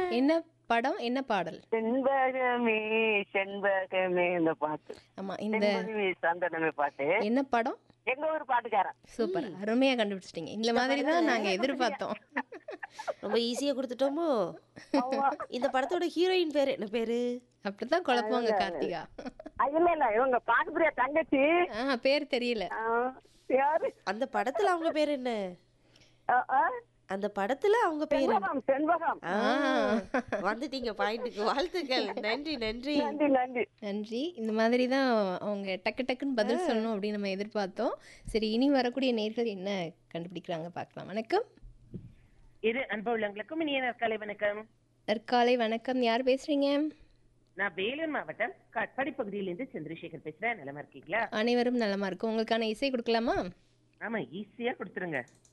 என்ன படம் என்ன பாடல் செண்பகமே செண்பகமே இந்த பாட்டு ஆமா இந்த செண்பகமே சந்தனமே பாட்டு என்ன படம் எங்க ஊர் பாட்டுக்காரன் சூப்பர் அருமையா கண்டுபிடிச்சிட்டீங்க இந்த மாதிரி தான் நாங்க எதிர்பார்த்தோம் ரொம்ப ஈஸியா கொடுத்துட்டோமோ ஆமா. இந்த படத்தோட ஹீரோயின் பேர் என்ன பேரு அப்படித்தான் குழப்பவாங்க கார்த்திகா ஆ, இல்ல இல்ல இவங்க பாட்டுப்புரிய தங்கச்சி ஆ பேர் தெரியல ஆ, யாரு அந்த படத்துல அவங்க பேர் என்ன ஆ, ஆ, அந்த படத்துல அவங்க பேர் என்ன செண்பகம் செண்பகம் ஆ, வந்துட்டீங்க பாயிண்ட்டுக்கு வாழ்த்துக்கள் நன்றி நன்றி நன்றி நன்றி நன்றி இந்த மாதிரி தான் அவங்க டக்கு டக்குன்னு பதில் சொல்லணும் அப்படின்னு நம்ம எதிர்பார்த்தோம் சரி இனி வரக்கூடிய நேர்கள் என்ன கண்டுபிடிக்கிறாங்க பார்க்கலாம் வணக்கம் இரு அன்பு உள்ளவங்களுக்கும் இனிய நற்காலை வணக்கம் நற்காலை வணக்கம் யார் பேசுறீங்க நான் வேலூர் மாவட்டம் காட்பாடி பகுதியிலிருந்து சந்திரசேகர் பேசுறேன் நிலமா இருக்கீங்களா அனைவரும் நலமா இருக்கும் உங்களுக்கான இசை கொடுக்கலாமா ஆமா ஈஸியா கொடுத்துருங்க